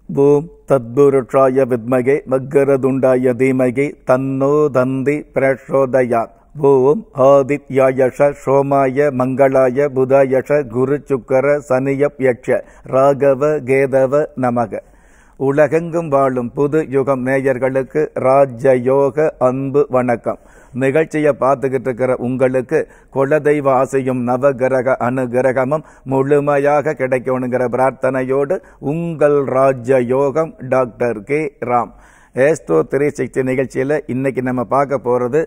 ஓம் தத்புருஷாய வித்மகே மக்கரதுண்டாய தீமகி தன்னோ தந்தி பிரச்சோதயாத் ஓம் ஆதித்யாயஷ சோமாய மங்களாய புதாயஷ குரு சுக்கர சனியப் யட்ச ராகவ கேதவ நமக உலகெங்கும் வாழும் புது யுகம் நேயர்களுக்கு ராஜயோக அன்பு வணக்கம் நிகழ்ச்சியை பார்த்துக்கிட்டு இருக்கிற உங்களுக்கு குலதெய்வ ஆசையும் நவகிரக அனுகிரகமும் முழுமையாக கிடைக்கணுங்கிற பிரார்த்தனையோடு உங்கள் ராஜயோகம் doctor K Ram Astro three sixty நிகழ்ச்சியில் இன்னைக்கு நம்ம பார்க்க போகிறது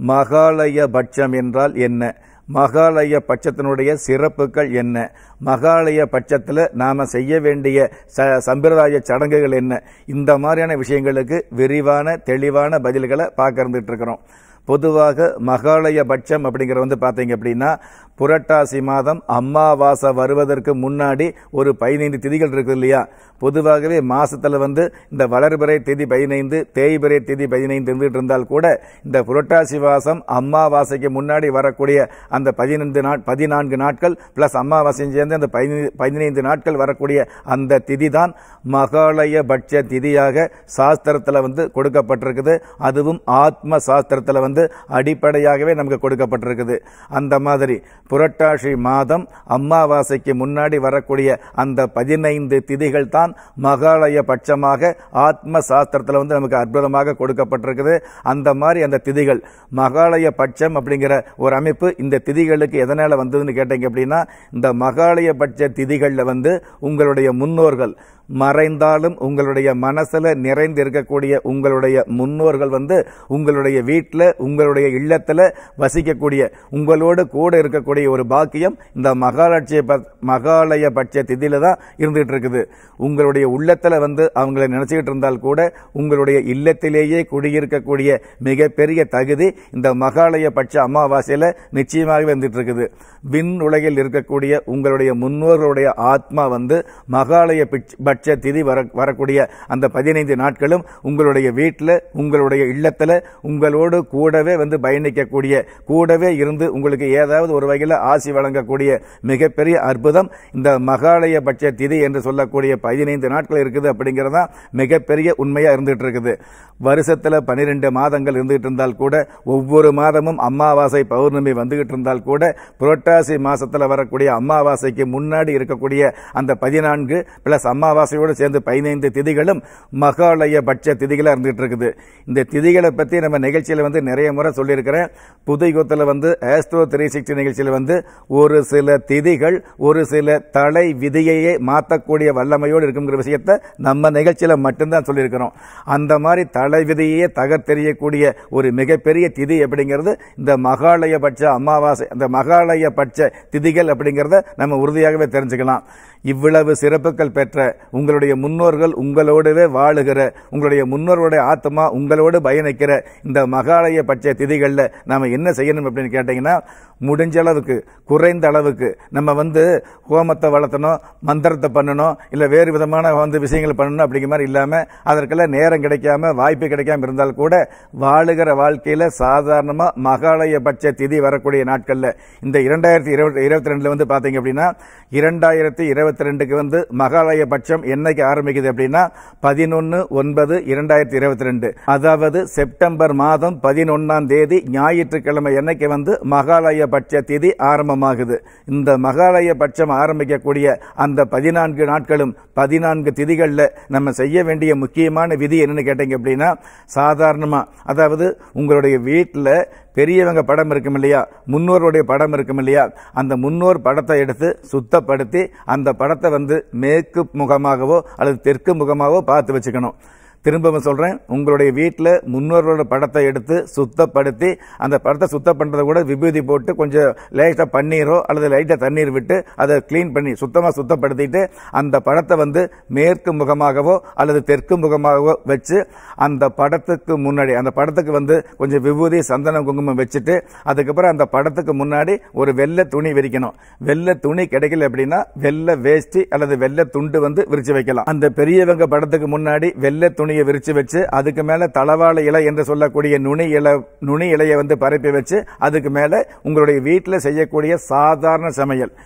மகாலய பட்சம் என்றால் என்ன மகாலய பட்சத்தினுடைய சிறப்புகள் என்ன மகாலய பட்சத்தில் நாம் செய்ய வேண்டிய ச சம்பிரதாய சடங்குகள் என்ன இந்த மாதிரியான விஷயங்களுக்கு விரிவான தெளிவான பதில்களை பார்க்க இருந்துட்டு இருக்கிறோம் பொதுவாக மகாலய பட்சம் அப்படிங்கிற வந்து பார்த்தீங்க அப்படின்னா புரட்டாசி மாதம் அம்மாவாசை வருவதற்கு முன்னாடி ஒரு பதினைந்து திதிகள் இருக்குது இல்லையா பொதுவாகவே மாசத்துல வந்து இந்த வளர்பிறை திதி பதினைந்து தேய்பிறை திதி பதினைந்து இருந்துட்டு இருந்தால் கூட இந்த புரட்டாசி மாசம் அம்மாவாசைக்கு முன்னாடி வரக்கூடிய அந்த பதினைந்து நாட் பதினான்கு நாட்கள் பிளஸ் அம்மாவாசையும் சேர்ந்து அந்த பதினைந்து நாட்கள் வரக்கூடிய அந்த திதி தான் மகாலய பட்ச திதியாக சாஸ்திரத்தில் வந்து கொடுக்கப்பட்டிருக்குது அதுவும் ஆத்ம சாஸ்திரத்தில் வந்து அடிப்படையாகவே நமக்கு கொடுக்கப்பட்டிருக்குது அந்த மாதிரி புரட்டாசி மாதம் அம்மாவாசைக்கு முன்னாடி வரக்கூடிய அந்த பதினைந்து திதிகள் தான் மகாலய பட்சமாக ஆத்ம சாஸ்திரத்தில் வந்து நமக்கு அற்புதமாக கொடுக்கப்பட்டிருக்குது அந்த மாதிரி அந்த திதிகள் மகாலய பட்சம் அப்படிங்கிற ஒரு அமைப்பு இந்த திதிகளுக்கு எதனால வந்ததுன்னு கேட்டீங்க அப்படின்னா இந்த மகாலய பட்ச திதிகளில் வந்து உங்களுடைய முன்னோர்கள் மறைந்தாலும் உங்களுடைய மனசுல நிறைந்து இருக்கக்கூடிய உங்களுடைய முன்னோர்கள் வந்து உங்களுடைய வீட்டில் உங்களுடைய இல்லத்துல வசிக்கக்கூடிய உங்களோடு கூட இருக்கக்கூடிய ஒரு பாக்கியம் இந்த மகாலட்சிய மகாலய பட்ச திதியில தான் இருந்துகிட்டு இருக்குது உங்களுடைய உள்ளத்துல வந்து அவங்களை நினைச்சுக்கிட்டு இருந்தால் கூட உங்களுடைய இல்லத்திலேயே குடியிருக்கக்கூடிய மிகப்பெரிய தகுதி இந்த மகாலய பட்ச அமாவாசையில நிச்சயமாகவே வந்துட்டு இருக்குது விண் உலகில் இருக்கக்கூடிய உங்களுடைய முன்னோர்களுடைய ஆத்மா வந்து மகாலய பட்ச திதி வர வரக்கூடிய அந்த பதினைந்து நாட்களும் உங்களுடைய வீட்டில் உங்களுடைய இல்லத்தில் உங்களோடு கூடவே வந்து பயணிக்கக்கூடிய கூடவே இருந்து உங்களுக்கு ஏதாவது ஒரு வகையில் ஆசி வழங்கக்கூடிய மிகப்பெரிய அற்புதம் இந்த மகாலய பட்ச திதி என்று சொல்லக்கூடிய பதினைந்து நாட்கள் இருக்குது அப்படிங்கிறதா மிகப்பெரிய உண்மையாக இருந்துகிட்டு இருக்குது வருஷத்தில் பனிரெண்டு மாதங்கள் இருந்துகிட்டு இருந்தால் கூட ஒவ்வொரு மாதமும் அமாவாசை பௌர்ணமி வந்துகிட்டு இருந்தால் கூட புரட்டாசி மாசத்தில் வரக்கூடிய அமாவாசைக்கு முன்னாடி இருக்கக்கூடிய அந்த பதினான்கு பிளஸ் அமாவாசையோடு சேர்ந்து பதினைந்து திதிகளும் மகாலய பட்ச திதிகளாக இருந்துகிட்டு இருக்குது இந்த திதிகளை பற்றி நம்ம நிகழ்ச்சியில் வந்து நிறைய முறை சொல்லியிருக்கிறேன் புது யுகத்தில் வந்து ஆஸ்ட்ரோ த்ரீ சிக்ஸ்டி நிகழ்ச்சியில் வந்து ஒரு சில திதிகள் ஒரு சில தலை விதியையே மாற்றக்கூடிய வல்லமையோடு இருக்குங்கிற விஷயத்தை நம்ம நிகழ்ச்சியில் மட்டும்தான் சொல்லியிருக்கிறோம் அந்த மாதிரி தலை விதியையே தகர்த்தெறியக்கூடிய ஒரு மிகப்பெரிய திதி அப்படிங்கிறது இந்த மகாலய பட்ச அமாவாசை அந்த மகாலய பட்ச திதிகள் அப்படிங்கிறத நம்ம உறுதியாகவே தெரிஞ்சுக்கலாம் இவ்வளவு சிறப்புகள் பெற்ற உங்களுடைய முன்னோர்கள் உங்களோடவே வாழுகிற உங்களுடைய முன்னோர்களுடைய ஆத்மா உங்களோடு பயணிக்கிற இந்த மகாலய பட்ச திதிகளில் நாம என்ன செய்யணும் அப்படின்னு கேட்டீங்கன்னா முடிஞ்ச அளவுக்கு குறைந்த அளவுக்கு நம்ம வந்து ஹோமத்தை வளர்த்தணும் மந்திரத்தை பண்ணணும் இல்லை வேறு விதமான வந்து விஷயங்கள் பண்ணணும் அப்படிங்கிற மாதிரி இல்லாமல் அதற்கெல்லாம் நேரம் கிடைக்காம வாய்ப்பு கிடைக்காம இருந்தால் கூட வாழுகிற வாழ்க்கையில் சாதாரணமாக மகாலய பட்ச திதி வரக்கூடிய நாட்களில் இந்த இரண்டாயிரத்தி இருபத்தி இருபத்தி ரெண்டுல வந்து பார்த்தீங்க அப்படின்னா இரண்டாயிரத்தி இருபத்தி ரெண்டுக்கு வந்து மகாலய பட்சம் என்னைக்கு ஆரம்பிக்குது அப்படின்னா பதினொன்று ஒன்பது இரண்டாயிரத்தி இருபத்தி ரெண்டு அதாவது செப்டம்பர் மாதம் பதினொன்னாம் தேதி ஞாயிற்றுக்கிழமை என்னைக்கு வந்து மகாலய பட்ச திதி ஆரம்பமாகுது இந்த மகாலய பட்சம் ஆரம்பிக்கக்கூடிய அந்த பதினான்கு நாட்களும் பதினான்கு திதிகளில் நம்ம செய்ய வேண்டிய முக்கியமான விதி என்னன்னு கேட்டீங்க அப்படின்னா சாதாரணமா அதாவது உங்களுடைய வீட்டில் பெரியவங்க படம் இருக்கும் இல்லையா முன்னோருடைய படம் இருக்கும் இல்லையா அந்த முன்னோர் படத்தை எடுத்து சுத்தப்படுத்தி அந்த படத்தை வந்து மேற்கு முகமாகவோ அல்லது தெற்கு முகமாகவோ பார்த்து வச்சுக்கணும் திரும்பவும் சொல்றேன் உங்களுடைய வீட்டில் முன்னோர்களோட படத்தை எடுத்து சுத்தப்படுத்தி அந்த படத்தை சுத்தம் பண்றதை கூட விபூதி போட்டு கொஞ்சம் லைட்டா பன்னீரோ அல்லது லைட்டா தண்ணீர் விட்டு அதை கிளீன் பண்ணி சுத்தமா சுத்தப்படுத்திட்டு அந்த படத்தை வந்து மேற்கு முகமாகவோ அல்லது தெற்கு முகமாகவோ வச்சு அந்த படத்துக்கு முன்னாடி அந்த படத்துக்கு வந்து கொஞ்சம் விபூதி சந்தனம் குங்குமம் வச்சுட்டு அதுக்கப்புறம் அந்த படத்துக்கு முன்னாடி ஒரு வெள்ளை துணி விரிக்கணும் வெள்ளை துணி கிடைக்கல அப்படின்னா வெள்ளை வேஷ்டி அல்லது வெள்ளை துண்டு வந்து விரிச்சு வைக்கலாம் அந்த பெரியவங்க படத்துக்கு முன்னாடி வெள்ளை துணி துணியை விரிச்சு வச்சு அதுக்கு மேல தளவாழ இலை என்று சொல்லக்கூடிய நுனி இலை நுனி இலையை வந்து பரப்பி வச்சு அதுக்கு மேல உங்களுடைய வீட்டில் செய்யக்கூடிய சாதாரண சமையல்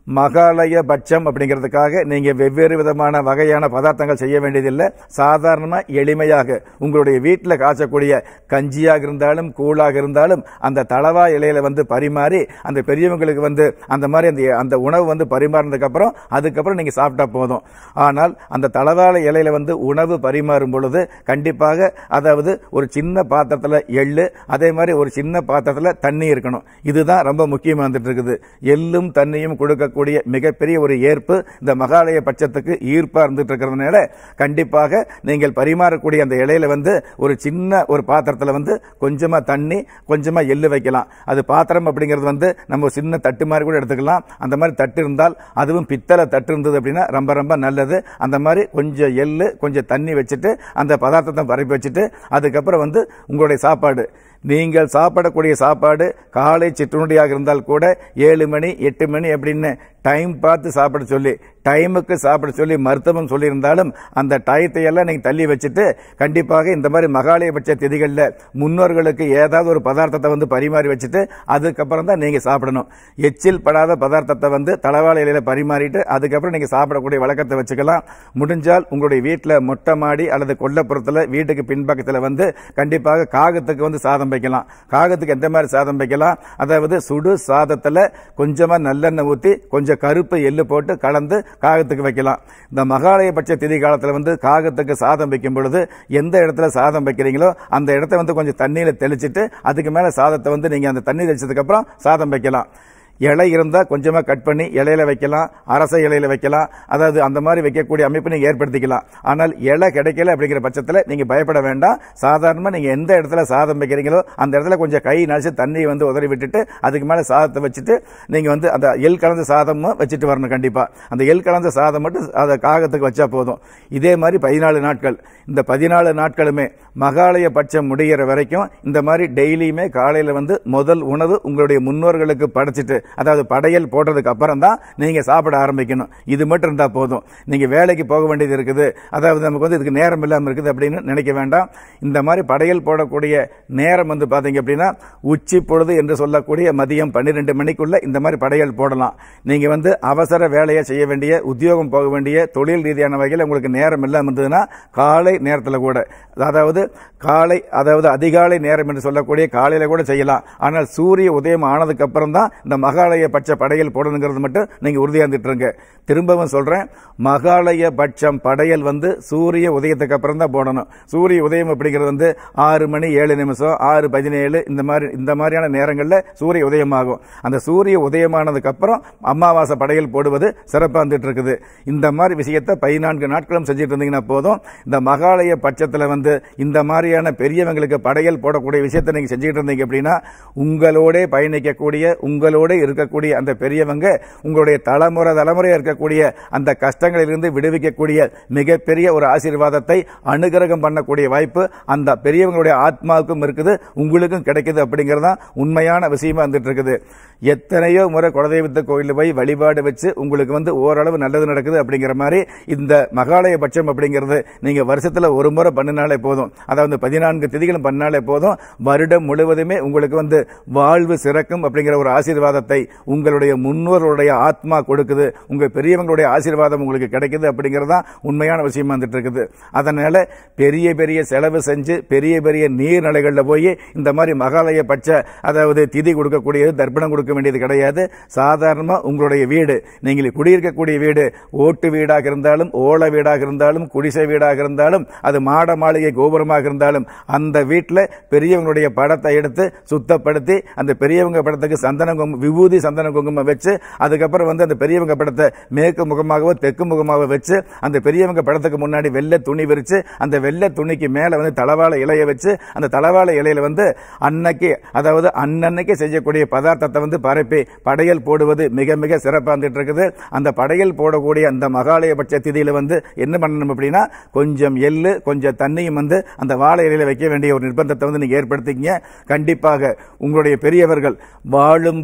மகாலய பட்சம் அப்படிங்கிறதுக்காக நீங்க வெவ்வேறு விதமான வகையான பதார்த்தங்கள் செய்ய வேண்டியதில்லை சாதாரணமா எளிமையாக உங்களுடைய வீட்டில் காய்ச்சக்கூடிய கஞ்சியாக இருந்தாலும் கூழாக இருந்தாலும் அந்த தளவா இலையில வந்து பரிமாறி அந்த பெரியவங்களுக்கு வந்து அந்த மாதிரி அந்த அந்த உணவு வந்து பரிமாறினதுக்கு அப்புறம் அதுக்கப்புறம் நீங்க சாப்பிட்டா போதும் ஆனால் அந்த தளவாழ இலையில வந்து உணவு பரிமாறும் பொழுது கண்டிப்பாக அதாவது ஒரு சின்ன பாத்திரத்துல எள்ளு அதே மாதிரி ஒரு சின்ன பாத்திரத்துல தண்ணி இருக்கணும் இதுதான் ரொம்ப முக்கியமா வந்துட்டு இருக்குது எள்ளும் தண்ணியும் கொடுக்கக்கூடிய மிகப்பெரிய ஒரு ஏற்பு இந்த மகாலய பட்சத்துக்கு ஈர்ப்பா இருந்துட்டு இருக்கிறதுனால கண்டிப்பாக நீங்கள் பரிமாறக்கூடிய அந்த இலையில வந்து ஒரு சின்ன ஒரு பாத்திரத்துல வந்து கொஞ்சமா தண்ணி கொஞ்சமா எள்ளு வைக்கலாம் அது பாத்திரம் அப்படிங்கிறது வந்து நம்ம ஒரு சின்ன தட்டு மாதிரி கூட எடுத்துக்கலாம் அந்த மாதிரி தட்டு இருந்தால் அதுவும் பித்தளை தட்டு இருந்தது அப்படின்னா ரொம்ப ரொம்ப நல்லது அந்த மாதிரி கொஞ்சம் எள்ளு கொஞ்சம் தண்ணி வச்சுட்டு அந்த பதார்த்தத்தை பரப்பி வச்சுட்டு அதுக்கப்புறம் வந்து உங்களுடைய சாப்பாடு நீங்கள் சாப்பிடக்கூடிய சாப்பாடு காலை சிற்றுண்டியாக இருந்தால் கூட ஏழு மணி எட்டு மணி அப்படின்னு டைம் பார்த்து சாப்பிட சொல்லி டைமுக்கு சாப்பிட சொல்லி மருத்துவம் சொல்லியிருந்தாலும் அந்த டயத்தை எல்லாம் நீங்க தள்ளி வச்சுட்டு கண்டிப்பாக இந்த மாதிரி மகாலயபட்ச திதிகளில் முன்னோர்களுக்கு ஏதாவது ஒரு பதார்த்தத்தை வந்து பரிமாறி வச்சுட்டு அதுக்கப்புறம் தான் நீங்க சாப்பிடணும் எச்சில் படாத பதார்த்தத்தை வந்து தளவாழ இலையில பரிமாறிட்டு அதுக்கப்புறம் நீங்க சாப்பிடக்கூடிய வழக்கத்தை வச்சுக்கலாம் முடிஞ்சால் உங்களுடைய வீட்டில் மொட்டை மாடி அல்லது கொல்லப்புறத்தில் வீட்டுக்கு பின்பக்கத்தில் வந்து கண்டிப்பாக காகத்துக்கு வந்து சாதம் வைக்கலாம் காகத்துக்கு எந்த மாதிரி சாதம் வைக்கலாம் அதாவது சுடு சாதத்துல கொஞ்சமா நல்லெண்ணெய் ஊத்தி கொஞ்சம் கருப்பு எள்ளு போட்டு கலந்து காகத்துக்கு வைக்கலாம் இந்த மகாலயபட்ச திதி காலத்துல வந்து காகத்துக்கு சாதம் வைக்கும் பொழுது எந்த இடத்துல சாதம் வைக்கிறீங்களோ அந்த இடத்த வந்து கொஞ்சம் தண்ணியில தெளிச்சிட்டு அதுக்கு மேல சாதத்தை வந்து நீங்க அந்த தண்ணி தெளிச்சதுக்கு அப்புறம் சாதம் வைக்கலாம் இலை இருந்தா கொஞ்சமா கட் பண்ணி இலையில வைக்கலாம் அரச இலையில வைக்கலாம் அதாவது அந்த மாதிரி வைக்கக்கூடிய அமைப்பு நீங்க ஏற்படுத்திக்கலாம் ஆனால் இலை கிடைக்கல அப்படிங்கிற பட்சத்துல நீங்க பயப்பட வேண்டாம் சாதாரணமா நீங்க எந்த இடத்துல சாதம் வைக்கிறீங்களோ அந்த இடத்துல கொஞ்சம் கை நடிச்சு தண்ணியை வந்து உதறி விட்டுட்டு அதுக்கு மேல சாதத்தை வச்சுட்டு நீங்க வந்து அந்த எல் கலந்த சாதமும் வச்சுட்டு வரணும் கண்டிப்பா அந்த எல் கலந்த சாதம் மட்டும் அதை காகத்துக்கு வச்சா போதும் இதே மாதிரி பதினாலு நாட்கள் இந்த பதினாலு நாட்களுமே மகாலய பட்சம் முடிகிற வரைக்கும் இந்த மாதிரி டெய்லியுமே காலையில வந்து முதல் உணவு உங்களுடைய முன்னோர்களுக்கு படைச்சிட்டு அதாவது படையல் போடுறதுக்கு அப்புறம் தான் நீங்க சாப்பிட ஆரம்பிக்கணும் இது மட்டும் இருந்தா போதும் நீங்க வேலைக்கு போக வேண்டியது இருக்குது அதாவது நமக்கு வந்து இதுக்கு நேரம் இல்லாமல் இருக்குது அப்படின்னு நினைக்க வேண்டாம் இந்த மாதிரி படையல் போடக்கூடிய நேரம் வந்து பாத்தீங்க அப்படின்னா உச்சி பொழுது என்று சொல்லக்கூடிய மதியம் பன்னிரெண்டு மணிக்குள்ள இந்த மாதிரி படையல் போடலாம் நீங்க வந்து அவசர வேலையை செய்ய வேண்டிய உத்தியோகம் போக வேண்டிய தொழில் ரீதியான வகையில் உங்களுக்கு நேரம் இல்லாமல் இருந்ததுன்னா காலை நேரத்தில் கூட அதாவது காலை அதாவது அதிகாலை நேரம் என்று சொல்லக்கூடிய காலையில கூட செய்யலாம் ஆனால் சூரிய உதயம் ஆனதுக்கு அப்புறம் தான் இந்த மகாலய பட்ச படையல் போடணுங்கிறது மட்டும் நீங்க உறுதியா இருந்துட்டு திரும்பவும் சொல்றேன் மகாலய பட்சம் படையல் வந்து சூரிய உதயத்துக்கு அப்புறம் தான் போடணும் சூரிய உதயம் அப்படிங்கிறது வந்து ஆறு மணி ஏழு நிமிஷம் ஆறு பதினேழு இந்த மாதிரி இந்த மாதிரியான நேரங்களில் சூரிய உதயமாகும் அந்த சூரிய உதயமானதுக்கு அப்புறம் அமாவாசை படையல் போடுவது சிறப்பாக வந்துட்டு இருக்குது இந்த மாதிரி விஷயத்தை பதினான்கு நாட்களும் செஞ்சுட்டு இருந்தீங்கன்னா போதும் இந்த மகாலய பட்சத்தில் வந்து இந்த மாதிரியான பெரியவங்களுக்கு படையல் போடக்கூடிய விஷயத்தை நீங்க செஞ்சுட்டு இருந்தீங்க அப்படின்னா உங்களோட பயணிக்கக்கூடிய உங்களோட இருக்கக்கூடிய அந்த பெரியவங்க உங்களுடைய தலைமுறை தலைமுறையா இருக்கக்கூடிய அந்த கஷ்டங்களிலிருந்து விடுவிக்கக்கூடிய மிகப்பெரிய ஒரு ஆசீர்வாதத்தை அனுகிரகம் பண்ணக்கூடிய வாய்ப்பு அந்த பெரியவங்களுடைய ஆத்மாவுக்கும் இருக்குது உங்களுக்கும் கிடைக்குது அப்படிங்கிறது தான் உண்மையான விஷயமா வந்துட்டு இருக்குது எத்தனையோ முறை குலதெய்வத்த கோயிலில் போய் வழிபாடு வச்சு உங்களுக்கு வந்து ஓரளவு நல்லது நடக்குது அப்படிங்கிற மாதிரி இந்த மகாலய பட்சம் அப்படிங்கிறது நீங்க வருஷத்துல ஒரு முறை பண்ணினாலே போதும் அதாவது பதினான்கு திதிகளும் பண்ணாலே போதும் வருடம் முழுவதுமே உங்களுக்கு வந்து வாழ்வு சிறக்கும் அப்படிங்கிற ஒரு ஆசீர்வாதத்தை உங்களுடைய முன்னோர்களுடைய ஆத்மா கொடுக்குது உங்க பெரியவங்களுடைய ஆசீர்வாதம் உங்களுக்கு கிடைக்குது அப்படிங்கிறது தான் உண்மையான விஷயமா வந்துட்டு இருக்குது அதனால பெரிய பெரிய செலவு செஞ்சு பெரிய பெரிய நீர்நிலைகளில் போய் இந்த மாதிரி மகாலய பட்ச அதாவது திதி கொடுக்கக்கூடியது தர்ப்பணம் கொடுக்க வேண்டியது கிடையாது சாதாரணமா உங்களுடைய வீடு நீங்கள் குடியிருக்கக்கூடிய வீடு ஓட்டு வீடாக இருந்தாலும் ஓலை வீடாக இருந்தாலும் குடிசை வீடாக இருந்தாலும் அது மாட மாளிகை கோபுரமாக இருந்தாலும் அந்த வீட்டில் பெரியவங்களுடைய படத்தை எடுத்து சுத்தப்படுத்தி அந்த பெரியவங்க படத்துக்கு சந்தன குங்குமம் விபூதி சந்தன குங்குமம் வச்சு அதுக்கப்புறம் வந்து அந்த பெரியவங்க படத்தை மேற்கு முகமாகவோ தெற்கு முகமாகவோ வச்சு அந்த பெரியவங்க படத்துக்கு முன்னாடி வெள்ளை துணி விரிச்சு அந்த வெள்ளை துணிக்கு மேல வந்து தளவாழ இலைய வச்சு அந்த தளவாழ இலையில வந்து அன்னைக்கு அதாவது அன்னன்னைக்கு செய்யக்கூடிய பதார்த்தத்தை வந்து பரப்பி படையல் போடுவது மிக மிக சிறப்பாக வந்துட்டு இருக்குது அந்த படையல் போடக்கூடிய அந்த மகாலயபட்ச திதியில வந்து என்ன பண்ணணும் அப்படின்னா கொஞ்சம் எள்ளு கொஞ்சம் தண்ணியும் வந்து அந்த வாழை இலையில வைக்க வேண்டிய ஒரு நிர்பந்தத்தை வந்து நீங்க ஏற்படுத்திக்கங்க கண்டிப்பாக உங்களுடைய பெரியவர்கள் வாழும்போது அவங்க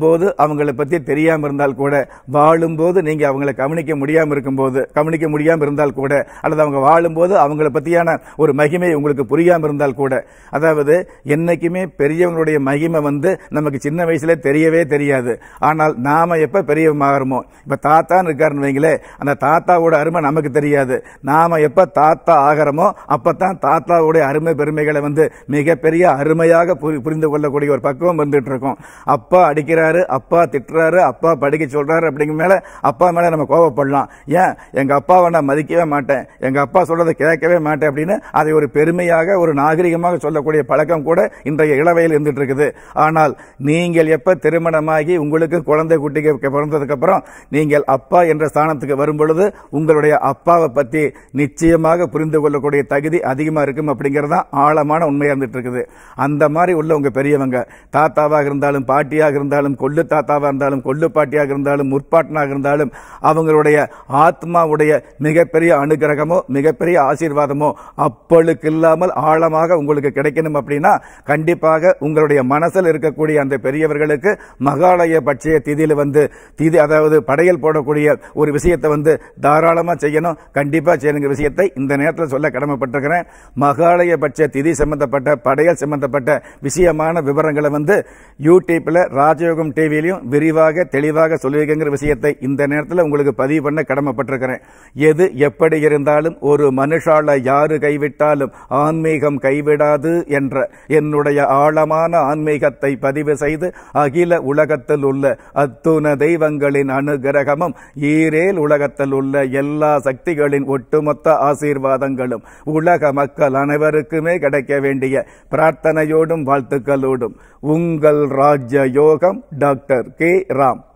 அவங்கள பத்தி தெரியாம இருந்தால் கூட வாழும்போது நீங்க அவங்களை கவனிக்க முடியாம இருக்கும்போது கவனிக்க முடியாம இருந்தால் கூட அல்லது அவங்க வாழும்போது அவங்கள பத்தியான ஒரு மகிமை உங்களுக்கு புரியாம இருந்தால் கூட அதாவது என்னைக்குமே பெரியவங்களுடைய மகிமை வந்து நமக்கு சின்ன வயசுல தெரியவே தெரியாது ஆனால் நாம எப்ப பெரியவமாகறோமோ இப்ப தாத்தான்னு இருக்காருன்னு வைங்களே அந்த தாத்தாவோட அருமை நமக்கு தெரியாது நாம எப்ப தாத்தா ஆகிறோமோ அப்பதான் தாத்தாவுடைய அருமை பெருமைகளை வந்து மிகப்பெரிய அருமையாக புரி- புரிந்து கொள்ளக்கூடிய ஒரு பக்குவம் வந்துட்டு இருக்கும் அப்பா அடிக்கிறாரு அப்பா திட்டுறாரு அப்பா படிக்க சொல்றாரு அப்படிங்கிற மேல அப்பா மேல நம்ம கோவப்படலாம் ஏன் எங்க அப்பாவை நான் மதிக்கவே மாட்டேன் எங்க அப்பா சொல்றதை கேட்கவே மாட்டேன் அப்படின்னு அதை ஒரு பெருமையாக ஒரு நாகரிகமாக சொல்லக்கூடிய பழக்கம் கூட இன்றைய இளவையில் இருந்துட்டு இருக்குது ஆனால் நீங்கள் எப்ப திருமணமாகி உங்களுக்கு குழந்தை குட்டிக்கு பிறந்ததுக்கு அப்புறம் நீங்கள் அப்பா என்ற ஸ்தானத்துக்கு வரும் பொழுது உங்களுடைய அப்பாவை பத்தி நிச்சயமாக புரிந்து கொள்ளக்கூடிய தகுதி அதிகமா இருக்கும் அப்படிங்கிறது தான் ஆழமான உண்மையா இருந்துட்டு இருக்குது அந்த மாதிரி உள்ள உங்க பெரியவங்க தாத்தாவாக இருந்தாலும் பாட்டியாக இருந்தாலும் கொள்ளு தாத்தாவாக இருந்தாலும் கொள்ளு பாட்டியாக இருந்தாலும் முற்பாட்டனாக இருந்தாலும் அவங்களுடைய ஆத்மாவுடைய மிகப்பெரிய அனுகிரகமோ மிகப்பெரிய ஆசீர்வாதமோ அப்பளுக்கு இல்லாமல் ஆழமாக உங்களுக்கு கிடைக்கணும் அப்படின்னா கண்டிப்பாக உங்களுடைய மனசில் இருக்கக்கூடிய அந்த பெரியவர்களுக்கு மகாலய பட்சய திதியில வந்து திதி அதாவது படையல் போடக்கூடிய ஒரு விஷயத்தை வந்து தாராளமா செய்யணும் கண்டிப்பா செய்யணுங்க விஷயத்தை இந்த நேரத்தில் சொல்ல கடமைப்பட்டிருக்கிறேன் மகாலய பட்ச திதி சம்பந்தப்பட்ட படையல் சம்பந்தப்பட்ட விஷயமான விவரங்களை வந்து யூடியூப்ல ராஜயோகம் டிவிலையும் விரிவாக தெளிவாக சொல்லியிருக்கிற விஷயத்தை இந்த நேரத்தில் உங்களுக்கு பதிவு பண்ண கடமைப்பட்டிருக்கிறேன் எது எப்படி இருந்தாலும் ஒரு மனுஷால யாரு கைவிட்டாலும் ஆன்மீகம் கைவிடாது என்ற என்னுடைய ஆழமான ஆன்மீகத்தை பதிவு செய்து அகில உலகத்தில் உள்ள அத்துண தெய்வங்களின் அனுகிரகமும் ஈரேல் உலகத்தில் உள்ள எல்லா சக்திகளின் ஒட்டுமொத்த ஆசீர்வாதங்களும் உலக மக்கள் அனைவருக்குமே கிடைக்க வேண்டிய பிரார்த்தனையோடும் வாழ்த்துக்களோடும் உங்கள் ராஜ்ய யோகம் டாக்டர் கே ராம்